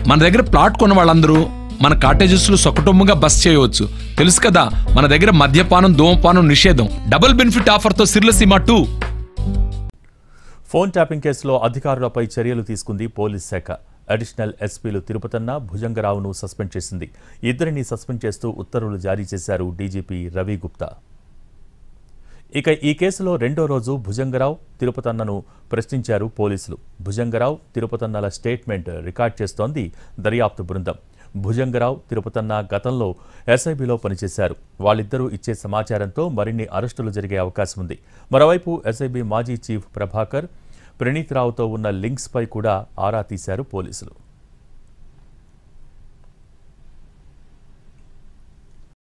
మన దగ్గర ప్లాట్ కొన్న వాళ్ళందరూ మన కాటేజెస్ లో సొకటొమ్ముగా బస్ చేయవచ్చు తెలుసు కదా మన దగ్గర మద్యపానం ధూమపానం నిషేధం డబుల్ బెనిఫిట్ ఆఫర్ తో సిర్లసీమ టూ ఫోన్ ట్యాపింగ్ కేసులో అధికారులపై చర్యలు తీసుకుంది పోలీస్ శాఖ అడిషనల్ ఎస్పీలు తిరుపతన్న భుజంగరావును సస్పెండ్ చేసింది ఇద్దరిని సస్పెండ్ చేస్తూ ఉత్తర్వులు జారీ చేశారు డీజీపీ రవి గుప్తా ఇక ఈ కేసులో రెండో రోజు భుజంగరావు తిరుపతన్నను ప్రశ్నించారు పోలీసులు భుజంగరావు తిరుపతన్నల స్టేట్మెంట్ రికార్డ్ చేస్తోంది దర్యాప్తు బృందం భుజంగరావు తిరుపతన్న గతంలో ఎస్ఐబిలో పనిచేశారు వాళ్ళిద్దరూ ఇచ్చే సమాచారంతో మరిన్ని అరెస్టులు జరిగే అవకాశం ఉంది మరోవైపు ఎస్ఐబి మాజీ చీఫ్ ప్రభాకర్ ప్రణీత్ రావుతో ఉన్న లింక్స్పై కూడా ఆరా తీశారు పోలీసులు